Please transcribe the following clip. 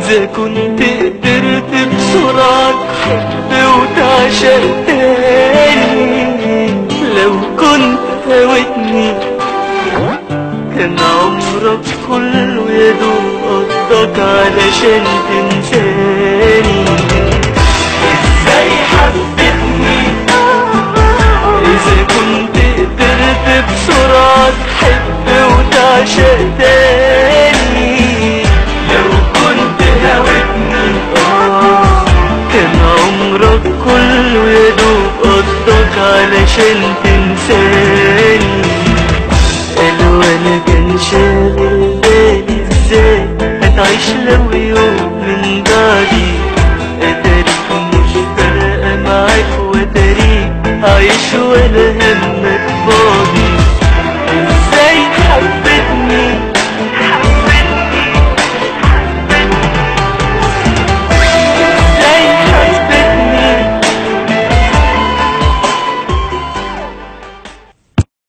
إذا كنت قدرت بسرعة تحب وتعشق تاني لو كنت هوتني كان عمرك كله يا دوب قضاك علشان تنساني ازاي حبتني اذا كنت قدرت بسرعة تحب وتعشق تاني لو كنت هوتني اه كان عمرك كله يا دوب قضاك علشان تنساني قالوا انا كان شاغل بالي ازاي هتعيش لو